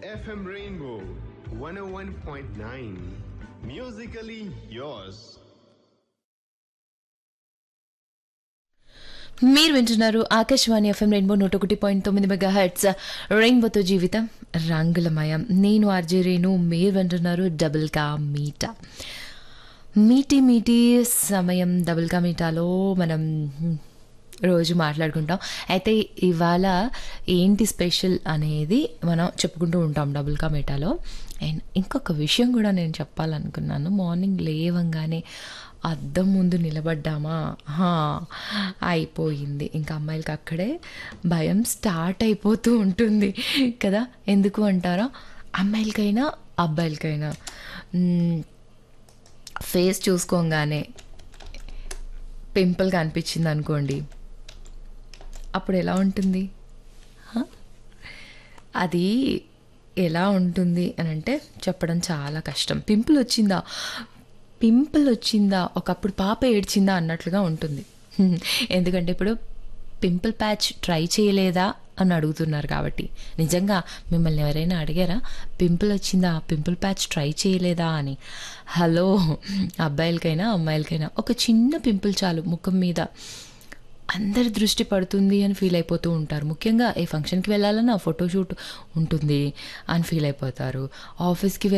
FM Rainbow 101.9. Musically yours. మీరు వింటున్నారు Akashvani FM rainbow నూట ఒకటి పాయింట్ తొమ్మిది మెగా హెడ్స్ రెయిన్బోతో జీవితం రంగులమయం నేను ఆర్జే రేణు మీరు వింటున్నారు డబుల్ కా మీటా మీటి మీటి సమయం డబుల్ కా మీటాలో మనం రోజు మాట్లాడుకుంటాం అయితే ఇవాళ ఏంటి స్పెషల్ అనేది మనం చెప్పుకుంటూ ఉంటాం డబుల్ కా మీటాలో అండ్ ఇంకొక విషయం కూడా నేను చెప్పాలనుకున్నాను మార్నింగ్ లేవంగానే అద్దం ముందు నిలబడ్డామా హా, అయిపోయింది ఇంకా అమ్మాయిలకి అక్కడే భయం స్టార్ట్ అయిపోతూ ఉంటుంది కదా ఎందుకు అంటారా అమ్మాయిలకైనా అబ్బాయిలకైనా మ్మ్, ఫేస్ చూసుకోగానే పింపుల్ కనిపించింది అనుకోండి అప్పుడు ఎలా ఉంటుంది హ? అది ఎలా ఉంటుంది అని అంటే చెప్పడం చాలా కష్టం పింపుల్ వచ్చిందా పింపుల్ వచ్చిందా ఒకప్పుడు పాప ఏడ్చిందా అన్నట్లుగా ఉంటుంది హ్మ్. ఎందుకంటే ఇప్పుడు పింపుల్ ప్యాచ్ ట్రై చేయలేదా అని అడుగుతున్నారు కాబట్టి నిజంగా మిమ్మల్ని ఎవరైనా అడిగారా పింపుల్ వచ్చిందా పింపుల్ ప్యాచ్ ట్రై చేయలేదా అని హలో అబ్బాయిలకైనా అమ్మాయిలకైనా ఒక చిన్న పింపుల్ చాలు ముఖం మీద అందరి దృష్టి పడుతుంది అని ఫీల్ అయిపోతూ ఉంటారు ముఖ్యంగా ఏ ఫంక్షన్కి వెళ్ళాలన్నా ఫోటోషూట్ ఉంటుంది అని ఫీల్ అయిపోతారు ఆఫీస్కి